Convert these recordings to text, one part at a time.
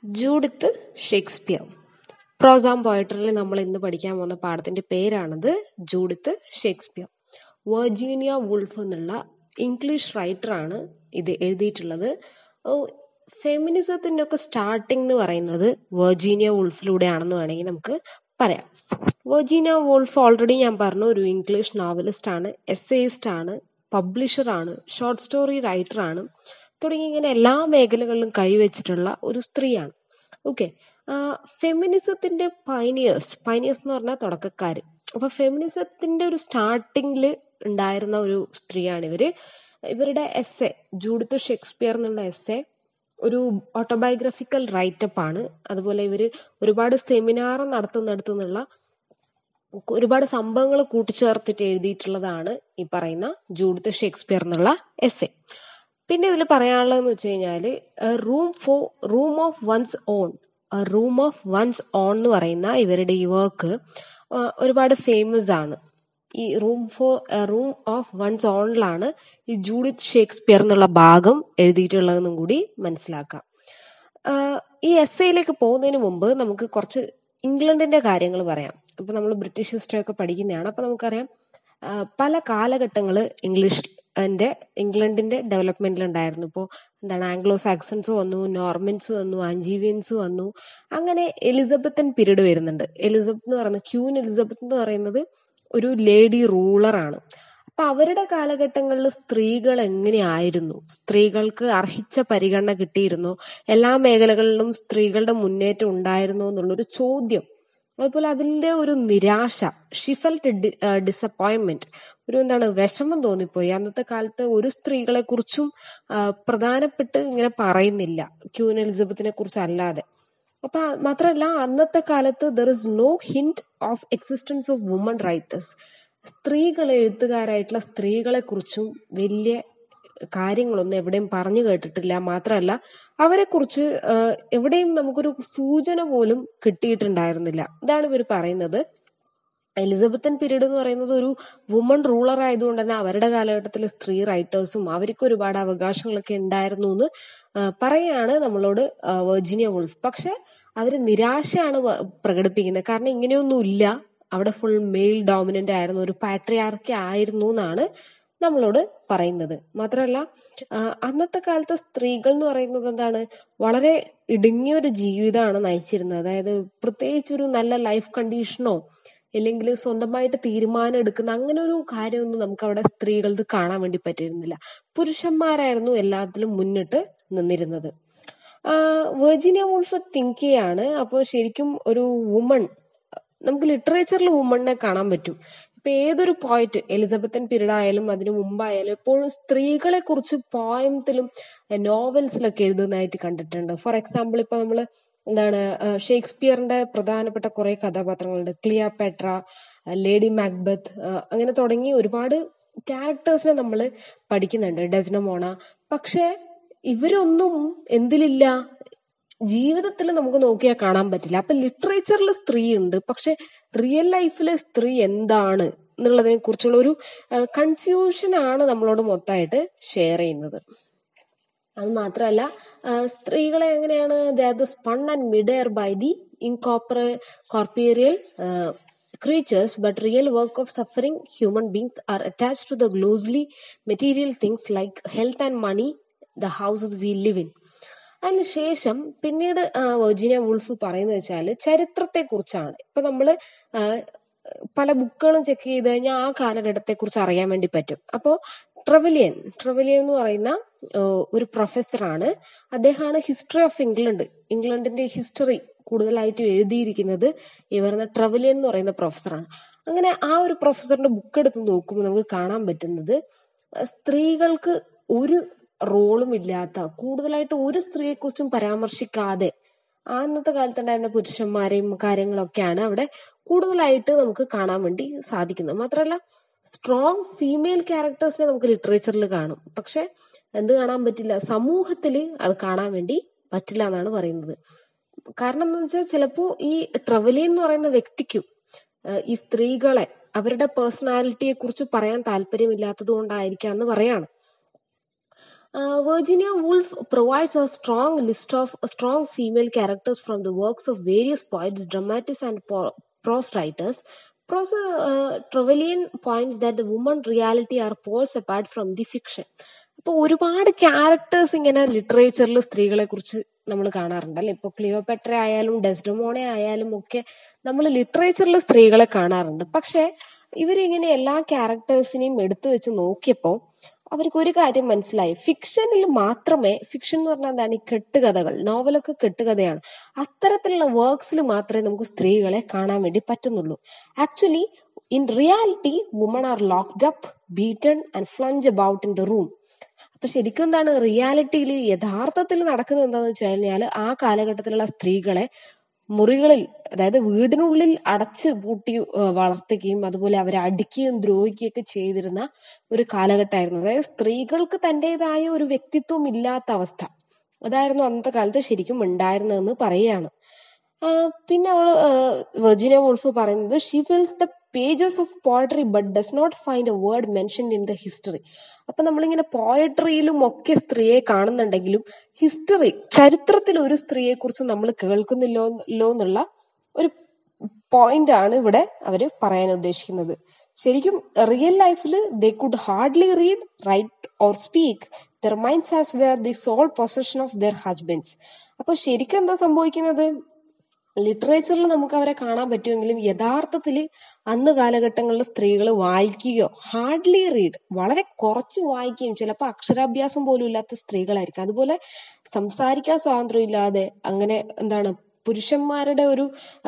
Judith Shakespeare പ്രോസാം പോയട്രിയിൽ നമ്മൾ ഇന്ന് പഠിക്കാൻ പോകുന്ന പാഠത്തിന്റെ പേരാണിത് ജൂഡിത്ത് ഷേക്സ്പിയർ വെർജീനിയ വുൾഫ് എന്നുള്ള ഇംഗ്ലീഷ് റൈറ്ററാണ് ഇത് എഴുതിയിട്ടുള്ളത് ഫെമിനിസത്തിന്റെ ഒക്കെ സ്റ്റാർട്ടിംഗ് എന്ന് പറയുന്നത് വെർജീനിയ വുൾഫിലൂടെയാണെന്ന് വേണമെങ്കിൽ നമുക്ക് പറയാം വെർജീനിയ വുൾഫ് ഓൾറെഡി ഞാൻ പറഞ്ഞു ഒരു ഇംഗ്ലീഷ് നോവലിസ്റ്റ് ആണ് എസ്സേയിസ്റ്റ് ആണ് പബ്ലിഷർ ആണ് ഷോർട്ട് സ്റ്റോറി റൈറ്റർ ആണ് തുടങ്ങി ഇങ്ങനെ എല്ലാ മേഖലകളിലും കൈവച്ചിട്ടുള്ള ഒരു സ്ത്രീയാണ് ഓക്കെ ഫെമിനിസത്തിന്റെ പൈനിയേഴ്സ് പൈനിയേഴ്സ് എന്ന് പറഞ്ഞാൽ തുടക്കക്കാർ അപ്പൊ ഫെമിനിസത്തിന്റെ ഒരു സ്റ്റാർട്ടിങ്ങിൽ ഉണ്ടായിരുന്ന ഒരു സ്ത്രീയാണ് ഇവര് ഇവരുടെ എസ്സെ ജൂഡിത്ത് ഷേക്സ്പിയർ എന്നുള്ള എസ്സെ ഒരു ഓട്ടോബയോഗ്രഫിക്കൽ റൈറ്റപ്പ് ആണ് അതുപോലെ ഇവര് ഒരുപാട് സെമിനാർ നടത്തുന്നിടത്തുനിന്നുള്ള ഒരുപാട് സംഭവങ്ങൾ കൂട്ടിച്ചേർത്തിട്ട് എഴുതിയിട്ടുള്ളതാണ് ഈ പറയുന്ന ജൂഡിത്ത് ഷേക്സ്പിയർ എന്നുള്ള എസ്സെ പിന്നെ ഇതിൽ പറയാനുള്ളതെന്ന് വെച്ച് കഴിഞ്ഞാൽ room for room of one's own room of one's own എന്ന് പറയുന്ന ഇവരുടെ ഈ വർക്ക് ഒരുപാട് ഫേമസ് ആണ് ഈ room for room of one's ഓണിലാണ് ഈ ജൂഡിത്ത് ഷേക്സ്പിയർ എന്നുള്ള ഭാഗം എഴുതിയിട്ടുള്ളതെന്നും കൂടി മനസ്സിലാക്കാം ഈ എസ്സയിലേക്ക് പോകുന്നതിന് മുമ്പ് നമുക്ക് കുറച്ച് ഇംഗ്ലണ്ടിന്റെ കാര്യങ്ങൾ പറയാം ഇപ്പൊ നമ്മൾ ബ്രിട്ടീഷ് ഹിസ്റ്ററി ഒക്കെ പഠിക്കുന്നതാണ് അപ്പൊ നമുക്കറിയാം പല കാലഘട്ടങ്ങൾ ഇംഗ്ലീഷ് ന്റെ ഇംഗ്ലണ്ടിന്റെ ഡെവലപ്മെന്റിൽ ഉണ്ടായിരുന്നു ഇപ്പോൾ എന്താണ് ആംഗ്ലോ സാക്സൺസ് വന്നു നോർമൻസ് വന്നു ആഞ്ചീവിയൻസ് വന്നു അങ്ങനെ എലിസബത്തൻ പീരീഡ് വരുന്നുണ്ട് എലിസബത്ത് എന്ന് പറയുന്നത് ക്യൂൻ എലിസബത്ത് എന്ന് പറയുന്നത് ഒരു ലേഡി റൂളറാണ് അപ്പൊ അവരുടെ കാലഘട്ടങ്ങളിൽ സ്ത്രീകൾ എങ്ങനെയായിരുന്നു സ്ത്രീകൾക്ക് അർഹിച്ച പരിഗണന കിട്ടിയിരുന്നു എല്ലാ മേഖലകളിലും സ്ത്രീകളുടെ മുന്നേറ്റം ഉണ്ടായിരുന്നു എന്നുള്ളൊരു ചോദ്യം അതുപോലെ അതിന്റെ ഒരു നിരാശ ഷിഫൽ ഡിസപ്പോയിന്റ്മെന്റ് ഒരു എന്താണ് വിഷമം തോന്നിപ്പോയി അന്നത്തെ കാലത്ത് ഒരു സ്ത്രീകളെ കുറിച്ചും പ്രധാനപ്പെട്ട് ഇങ്ങനെ പറയുന്നില്ല ക്യൂൻ എലിസബത്തിനെ കുറിച്ച് അല്ലാതെ അപ്പൊ മാത്രമല്ല അന്നത്തെ കാലത്ത് there is no hint of existence of woman writers സ്ത്രീകൾ എഴുത്തുകാരായിട്ടുള്ള സ്ത്രീകളെ കുറിച്ചും വലിയ കാര്യങ്ങളൊന്നും എവിടെയും പറഞ്ഞു കേട്ടിട്ടില്ല മാത്രമല്ല അവരെ കുറിച്ച് എവിടെയും നമുക്കൊരു സൂചന പോലും കിട്ടിയിട്ടുണ്ടായിരുന്നില്ല ഇതാണ് ഇവർ പറയുന്നത് എലിസബത്തൻ പീരീഡ് എന്ന് പറയുന്നത് ഒരു വുമൺ റൂളർ ആയതുകൊണ്ട് തന്നെ അവരുടെ കാലഘട്ടത്തിലെ സ്ത്രീ റൈറ്റേഴ്സും അവർക്ക് ഒരുപാട് അവകാശങ്ങളൊക്കെ ഉണ്ടായിരുന്നു എന്ന് പറയാണ് നമ്മളോട് വെർജിനിയ വുൾഫ് പക്ഷെ അവര് നിരാശയാണ് പ്രകടിപ്പിക്കുന്നത് കാരണം ഇങ്ങനെയൊന്നും ഇല്ല അവിടെ ഫുൾ മെയിൽ ഡോമിനന്റ് ആയിരുന്നു ഒരു പാട്രിയാർക്കി ആയിരുന്നു എന്നാണ് നമ്മളോട് പറയുന്നത് മാത്രമല്ല അന്നത്തെ കാലത്തെ സ്ത്രീകൾ എന്ന് പറയുന്നത് എന്താണ് വളരെ ഇടുങ്ങിയൊരു ജീവിതമാണ് നയിച്ചിരുന്നത് അതായത് പ്രത്യേകിച്ച് ഒരു നല്ല ലൈഫ് കണ്ടീഷനോ അല്ലെങ്കിൽ സ്വന്തമായിട്ട് തീരുമാനം എടുക്കുന്ന അങ്ങനെ ഒരു കാര്യമൊന്നും നമുക്ക് അവിടെ സ്ത്രീകൾക്ക് കാണാൻ വേണ്ടി പറ്റിയിരുന്നില്ല പുരുഷന്മാരായിരുന്നു എല്ലാത്തിലും മുന്നിട്ട് നിന്നിരുന്നത് വെർജിനിയ വോൾഫ് തിങ്ക് ചെയ്യാണ് അപ്പോൾ ശരിക്കും ഒരു വുമൺ നമുക്ക് ലിറ്ററേച്ചറിൽ വുമണിനെ കാണാൻ പറ്റും ഇപ്പൊ ഏതൊരു പോയിന്റ് എലിസബത്തൻ പീരീഡ് ആയാലും അതിനു മുമ്പായാലും എപ്പോഴും സ്ത്രീകളെ കുറിച്ച് പോയത്തിലും നോവൽസിലൊക്കെ എഴുതുന്നതായിട്ട് കണ്ടിട്ടുണ്ട് ഫോർ എക്സാമ്പിൾ ഇപ്പൊ നമ്മള് എന്താണ് ഷേക്സ്പിയറിന്റെ പ്രധാനപ്പെട്ട കുറെ കഥാപാത്രങ്ങളുണ്ട് ക്ലിയാപെട്ര ലേഡി മാക്ബത്ത് അങ്ങനെ തുടങ്ങി ഒരുപാട് ക്യാരക്ടേഴ്സിനെ നമ്മൾ പഠിക്കുന്നുണ്ട് ഡെസ്നമോണ പക്ഷെ ഇവരൊന്നും എന്തിലില്ല ജീവിതത്തിൽ നമുക്ക് നോക്കിയാൽ കാണാൻ പറ്റില്ല അപ്പൊ ലിറ്ററേച്ചറിൽ സ്ത്രീ ഉണ്ട് പക്ഷെ റിയൽ ലൈഫിലെ സ്ത്രീ എന്താണ് എന്നുള്ളതിനെ കുറിച്ചുള്ള ഒരു കൺഫ്യൂഷൻ ആണ് നമ്മളോട് മൊത്തമായിട്ട് ഷെയർ ചെയ്യുന്നത് അത് മാത്രമല്ല സ്ത്രീകളെ എങ്ങനെയാണ് spun and mid air by the incorporeal creatures but real work of suffering human beings are attached to the closely material things like health and money the houses we live in അതിന് ശേഷം പിന്നീട് Virginia wolf പറയുന്നത് വെച്ചാൽ ചരിത്രത്തെ കുറിച്ചാണ് ഇപ്പൊ നമ്മള് പല ബുക്കുകളും ചെക്ക് ചെയ്ത് കഴിഞ്ഞാൽ ആ കാലഘട്ടത്തെ കുറിച്ച് അറിയാൻ വേണ്ടി പറ്റും അപ്പോൾ ട്രവലിയൻ ട്രവലിയൻ എന്ന് പറയുന്ന ഒരു പ്രൊഫസറാണ് അദ്ദേഹമാണ് ഹിസ്റ്ററി ഓഫ് ഇംഗ്ലണ്ട് ഇംഗ്ലണ്ടിന്റെ ഹിസ്റ്ററി കൂടുതലായിട്ട് എഴുതിയിരിക്കുന്നത് ഈ പറയുന്ന ട്രവലിയൻ എന്ന് പറയുന്ന പ്രൊഫസറാണ് അങ്ങനെ ആ ഒരു പ്രൊഫസറിന്റെ ബുക്ക് എടുത്ത് നോക്കുമ്പോൾ നമുക്ക് കാണാൻ പറ്റുന്നത് സ്ത്രീകൾക്ക് ഒരു റോളും ഇല്ലാത്ത കൂടുതലായിട്ട് ഒരു സ്ത്രീയെ കുറിച്ചും പരാമർശിക്കാതെ അന്നത്തെ കാലത്തുണ്ടായിരുന്ന പുരുഷന്മാരെയും കാര്യങ്ങളൊക്കെയാണ് അവിടെ കൂടുതലായിട്ട് നമുക്ക് കാണാൻ വേണ്ടി സാധിക്കുന്നത് മാത്രമല്ല സ്ട്രോങ് ഫീമെയിൽ ക്യാരക്ടേഴ്സിനെ നമുക്ക് ലിറ്ററേച്ചറിൽ കാണും പക്ഷെ എന്ത് കാണാൻ പറ്റില്ല സമൂഹത്തിൽ അത് കാണാൻ വേണ്ടി പറ്റില്ല എന്നാണ് പറയുന്നത് കാരണം എന്ന് വെച്ചാൽ ചിലപ്പോ ഈ ട്രവലിയൻ എന്ന് പറയുന്ന വ്യക്തിക്കും ഈ സ്ത്രീകളെ അവരുടെ പേഴ്സണാലിറ്റിയെ കുറിച്ച് പറയാൻ താല്പര്യമില്ലാത്തത് കൊണ്ടായിരിക്കാം എന്ന് പറയാണ് Virginia Woolf provides a strong list of strong female characters from the works of various poets, dramatists, and prose writers. Prose uh, Trevelyan points that the woman reality are poles apart from the fiction. അപ്പോൾ ഒരുപാട് characters ഇങ്ങനെ ലിറ്ററേച്ചറിൽ സ്ത്രീകളെ കുറിച്ച് നമ്മൾ കാണാറുണ്ട് അല്ലെ ഇപ്പൊ ക്ലിയോപെട്ര ആയാലും ഡെസ്ഡമോണ ആയാലും ഒക്കെ നമ്മൾ ലിറ്ററേച്ചറിൽ സ്ത്രീകളെ കാണാറുണ്ട് പക്ഷെ ഇവരിങ്ങനെ എല്ലാ ക്യാരക്ടേഴ്സിനെയും എടുത്തു വെച്ച് നോക്കിയപ്പോൾ അവർക്ക് ഒരു കാര്യം മനസ്സിലായി ഫിക്ഷനിൽ മാത്രമേ ഫിക്ഷൻ എന്ന് പറഞ്ഞാൽ എന്താണ് ഈ കെട്ടുകഥകൾ നോവലൊക്കെ കെട്ടുകഥയാണ് അത്തരത്തിലുള്ള വർക്ക്സിൽ മാത്രമേ നമുക്ക് സ്ത്രീകളെ കാണാൻ വേണ്ടി പറ്റുന്നുള്ളൂ actually in reality woman are locked up beaten and flung about in the room അപ്പൊ ശരിക്കും എന്താണ് റിയാലിറ്റിയിൽ യഥാർത്ഥത്തിൽ നടക്കുന്നത് എന്താണെന്ന് വെച്ച് കഴിഞ്ഞാൽ ആ കാലഘട്ടത്തിലുള്ള സ്ത്രീകളെ മുറികളിൽ അതായത് വീടിനുള്ളിൽ അടച്ച് പൂട്ടി വളർത്തുകയും അതുപോലെ അവരെ അടിക്കുകയും ദ്രോഹിക്കുകയും ഒക്കെ ചെയ്തിരുന്ന ഒരു കാലഘട്ടമായിരുന്നു അതായത് സ്ത്രീകൾക്ക് തൻ്റെതായ ഒരു വ്യക്തിത്വം ഇല്ലാത്ത അവസ്ഥ അതായിരുന്നു അന്നത്തെ കാലത്ത് ശരിക്കും ഉണ്ടായിരുന്നതെന്ന് പറയുകയാണ് പിന്നെ അവള് വെർജിന വോൾഫ് പറയുന്നത് she feels the pages of poetry but does not find a word mention in the history അപ്പൊ നമ്മളിങ്ങനെ പോയട്രിയിലും ഒക്കെ സ്ത്രീയെ കാണുന്നുണ്ടെങ്കിലും ഹിസ്റ്ററി ചരിത്രത്തിൽ ഒരു സ്ത്രീയെ കുറിച്ച് നമ്മൾ കേൾക്കുന്നില്ലോ എന്നുള്ള ഒരു പോയിന്റ് ആണ് ഇവിടെ അവര് പറയാൻ ഉദ്ദേശിക്കുന്നത് ശരിക്കും റിയൽ ലൈഫിൽ they could hardly read write or speak their minds has were the sole possession of their husbands അപ്പൊ ശരിക്കും എന്താ സംഭവിക്കുന്നത് ലിറ്ററേച്ചറിൽ നമുക്ക് അവരെ കാണാൻ പറ്റുമെങ്കിലും യഥാർത്ഥത്തിൽ അന്ന് കാലഘട്ടങ്ങളിൽ സ്ത്രീകൾ വായിക്കുകയോ ഹാർഡ്ലി റീഡ് വളരെ കുറച്ച് വായിക്കുകയും ചിലപ്പോൾ അക്ഷരാഭ്യാസം പോലും ഇല്ലാത്ത സ്ത്രീകളായിരിക്കും അതുപോലെ സംസാരിക്കാൻ സ്വാതന്ത്ര്യം ഇല്ലാതെ അങ്ങനെ എന്താണ് പുരുഷന്മാരുടെ ഒരു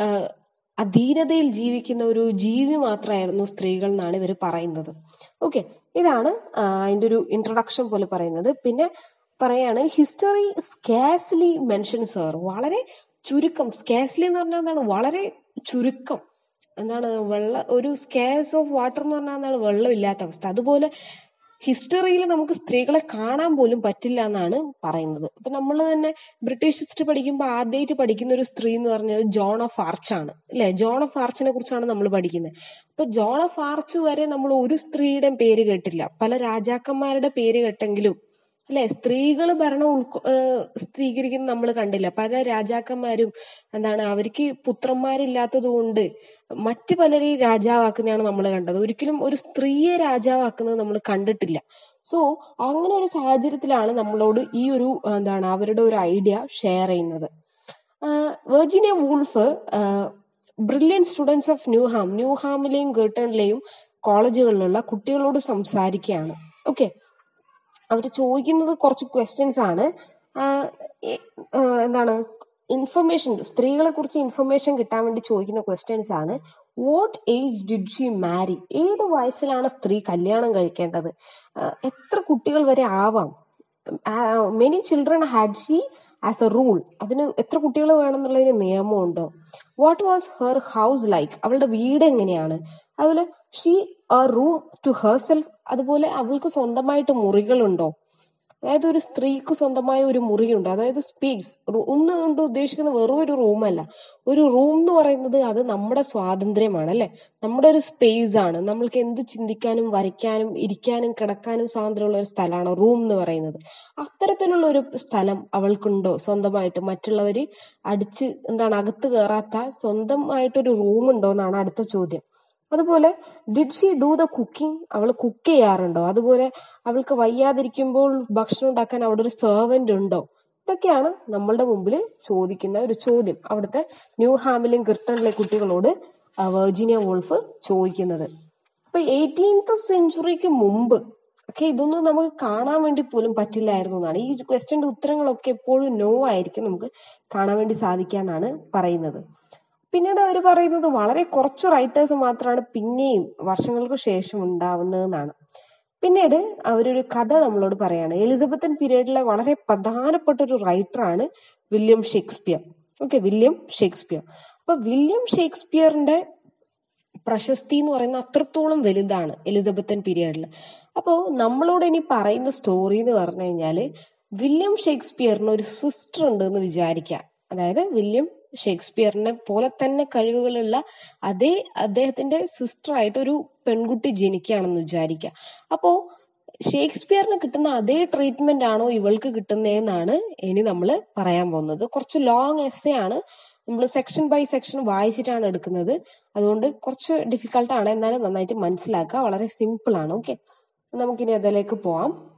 അധീനതയിൽ ജീവിക്കുന്ന ഒരു ജീവി മാത്രമായിരുന്നു സ്ത്രീകൾ എന്നാണ് ഇവർ പറയുന്നത് ഓക്കെ ഇതാണ് അതിന്റെ ഒരു ഇൻട്രൊഡക്ഷൻ പോലെ പറയുന്നത് പിന്നെ പറയാണ് ഹിസ്റ്ററി സ്കാസ്ലി മെൻഷൻസ് ഹർ വളരെ ചുരുക്കം സ്കാസ്ലി എന്ന് പറഞ്ഞാൽ എന്താണ് വളരെ ചുരുക്കം എന്താണ് വെള്ള ഒരു സ്കാസ് ഓഫ് വാട്ടർ എന്ന് പറഞ്ഞാൽ എന്താണ് വെള്ളമില്ലാത്ത അവസ്ഥ അതുപോലെ ഹിസ്റ്ററിയിൽ നമുക്ക് സ്ത്രീകളെ കാണാൻ പോലും പറ്റില്ല എന്നാണ് പറയുന്നത് അപ്പൊ നമ്മൾ തന്നെ ബ്രിട്ടീഷ് ഹിസ്റ്ററി പഠിക്കുമ്പോൾ ആദ്യമായിട്ട് പഠിക്കുന്ന ഒരു സ്ത്രീ എന്ന് പറഞ്ഞത് ജോൺ ഓഫ് ആർച്ച് ആണ് അല്ലെ ജോൺ ഓഫ് ആർച്ചിനെ കുറിച്ചാണ് നമ്മൾ പഠിക്കുന്നത് അപ്പൊ ജോൺ ഓഫ് ആർച്ച് വരെ നമ്മൾ ഒരു സ്ത്രീയുടെ പേര് കേട്ടില്ല പല രാജാക്കന്മാരുടെ പേര് കേട്ടെങ്കിലും അല്ലെ സ്ത്രീകൾ ഭരണം ഉൾക്കൊ സ്ഥിരീകരിക്കുന്ന നമ്മൾ കണ്ടില്ല പല രാജാക്കന്മാരും എന്താണ് അവർക്ക് പുത്രന്മാരില്ലാത്തത് കൊണ്ട് മറ്റു പലരെയും രാജാവാക്കുന്നതാണ് നമ്മൾ കണ്ടത് ഒരിക്കലും ഒരു സ്ത്രീയെ രാജാവാക്കുന്നത് നമ്മൾ കണ്ടിട്ടില്ല സോ അങ്ങനെ ഒരു സാഹചര്യത്തിലാണ് നമ്മളോട് ഈ ഒരു എന്താണ് അവരുടെ ഒരു ഐഡിയ ഷെയർ ചെയ്യുന്നത് Virginia Woolf brilliant students of Newnham ന്യൂഹാമിലെയും ഗേട്ടണിലെയും കോളേജുകളിലുള്ള കുട്ടികളോട് സംസാരിക്കുകയാണ് ഓക്കെ അവർ ചോദിക്കുന്നത് കുറച്ച് ക്വസ്റ്റ്യൻസ് ആണ് എന്താണ് ഇൻഫർമേഷൻ സ്ത്രീകളെ കുറിച്ച് ഇൻഫർമേഷൻ കിട്ടാൻ വേണ്ടി ചോദിക്കുന്ന ക്വസ്റ്റ്യൻസ് ആണ് what age did she marry ഏത് വയസ്സിലാണ് സ്ത്രീ കല്യാണം കഴിക്കേണ്ടത് എത്ര കുട്ടികൾ വരെ ആവാം many children had she as a rule അതിന് എത്ര കുട്ടികൾ വേണമെന്നുള്ളതിന് നിയമമുണ്ടോ what was her house like അവളുടെ വീട് എങ്ങനെയാണ് അതുപോലെ she a room to herself അതുപോലെ അവൾക്ക് സ്വന്തമായിട്ട് മുറികളുണ്ടോ അതായത് ഒരു സ്ത്രീക്ക് സ്വന്തമായ ഒരു മുറിയുണ്ട് അതായത് സ്പേസ് ഒന്ന് കൊണ്ട് ഉദ്ദേശിക്കുന്ന വെറും ഒരു റൂമല്ല ഒരു റൂം എന്ന് പറയുന്നത് അത് നമ്മുടെ സ്വാതന്ത്ര്യമാണ് അല്ലെ നമ്മുടെ ഒരു സ്പേസ് ആണ് നമ്മൾക്ക് എന്ത് ചിന്തിക്കാനും വരയ്ക്കാനും ഇരിക്കാനും കിടക്കാനും സ്വാതന്ത്ര്യമുള്ള ഒരു സ്ഥലമാണ് റൂം എന്ന് പറയുന്നത് അത്തരത്തിലുള്ള ഒരു സ്ഥലം അവൾക്കുണ്ടോ സ്വന്തമായിട്ട് മറ്റുള്ളവര് അടിച്ച് എന്താണ് അകത്ത് കയറാത്ത സ്വന്തമായിട്ടൊരു റൂം ഉണ്ടോ എന്നാണ് അടുത്ത ചോദ്യം അതുപോലെ did she do the cooking അവൾ കുക്ക് ചെയ്യാറുണ്ടോ അതുപോലെ അവൾക്ക് വയ്യാതിരിക്കുമ്പോൾ ഭക്ഷണം ഉണ്ടാക്കാൻ അവിടെ ഒരു സെർവന്റ് ഉണ്ടോ ഇതൊക്കെയാണ് നമ്മളുടെ മുമ്പിൽ ചോദിക്കുന്ന ഒരു ചോദ്യം അവിടുത്തെ ന്യൂ ഹാമിലും ഗിർട്ടണിലെ കുട്ടികളോട് വെർജീനിയ വോൾഫ് ചോദിക്കുന്നത് അപ്പൊ എയ്റ്റീൻത്ത് സെഞ്ചുറിക്ക് മുമ്പ് ഒക്കെ ഇതൊന്നും നമുക്ക് കാണാൻ വേണ്ടി പോലും പറ്റില്ലായിരുന്നു എന്നാണ് ഈ ക്വസ്റ്റ്യന്റെ ഉത്തരങ്ങളൊക്കെ എപ്പോഴും നോ ആയിരിക്കും നമുക്ക് കാണാൻ വേണ്ടി സാധിക്കാന്നാണ് പറയുന്നത് പിന്നീട് അവർ പറയുന്നത് വളരെ കുറച്ച് റൈറ്റേഴ്സ് മാത്രമാണ് പിന്നെയും വർഷങ്ങൾക്ക് ശേഷം ഉണ്ടാവുന്നതെന്നാണ് പിന്നീട് അവരൊരു കഥ നമ്മളോട് പറയാണ് എലിസബത്തൻ പീരീഡിലെ വളരെ പ്രധാനപ്പെട്ട ഒരു റൈറ്ററാണ് William Shakespeare okay William Shakespeare അപ്പൊ വില്യം ഷേക്സ്പിയറിന്റെ പ്രശസ്തി എന്ന് പറയുന്നത് അത്രത്തോളം വലുതാണ് എലിസബത്തൻ പീരീഡിൽ അപ്പോൾ നമ്മളോട് ഇനി പറയുന്ന സ്റ്റോറി എന്ന് പറഞ്ഞു കഴിഞ്ഞാൽ വില്യം ഷേക്സ്പിയറിന് ഒരു സിസ്റ്റർ ഉണ്ട് എന്ന് വിചാരിക്കാം അതായത് വില്യം ഷേക്സ്പിയറിനെ പോലെ തന്നെ കഴിവുകളുള്ള അതേ അദ്ദേഹത്തിന്റെ സിസ്റ്റർ ആയിട്ട് ഒരു പെൺകുട്ടി ജനിക്കുകയാണെന്ന് വിചാരിക്കുക അപ്പോ ഷേക്സ്പിയറിന് കിട്ടുന്ന അതേ ട്രീറ്റ്മെന്റ് ആണോ ഇവൾക്ക് കിട്ടുന്നതെന്നാണ് ഇനി നമ്മൾ പറയാൻ പോകുന്നത് കുറച്ച് ലോങ് എസ്സേ ആണ് നമ്മൾ സെക്ഷൻ ബൈ സെക്ഷൻ വായിച്ചിട്ടാണ് എടുക്കുന്നത് അതുകൊണ്ട് കുറച്ച് ഡിഫിക്കൽട്ടാണ് എന്നാലും നന്നായിട്ട് മനസ്സിലാക്കുക വളരെ സിമ്പിൾ ആണ് ഓക്കെ നമുക്കിനി അതിലേക്ക് പോവാം